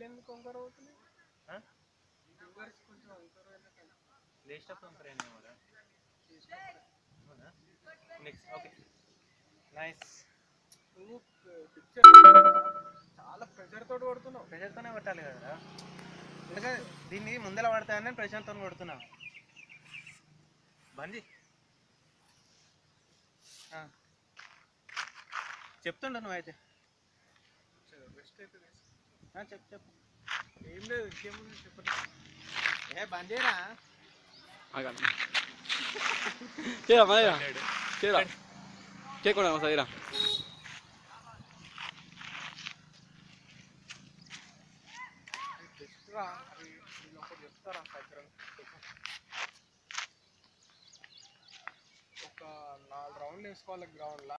ఎందుకు వంకర అవుతుంది ఆ? ఫింగర్స్ కొంచెం వంకర అయినట్టు లేచినప్పుడు వంకర అయినాయి కూడా అవునా నెక్స్ట్ ఓకే నైస్ నువ్వు పిక్చర్ చాలా ప్రెషర్ తోటి కొడుతున్నావు ప్రెషర్తోనే కొట్టాలి కదరా అందుకే దీన్ని ముందర పడతాయని నేను ప్రెషర్తో కొడుతున్నా బంది చెప్తుండ నువ్వైతే బెస్ట్ అయితే తీసుకో. ఆ, చెప్పు చెప్పు ఏం లేదు ఇంకేముంది చెప్పండి ఏ బంద్ చేయరా ఆగండి చేయరా మళ్ళీ చేయరా చేయకుండా ఒకసారి చేయరా బెస్ట్ రా అది వీళ్ళు ఒకటి చెప్తారా సాయంత్రం ఒక నాలుగు రౌండ్లు వేసుకోవాలి గ్రౌండ్లో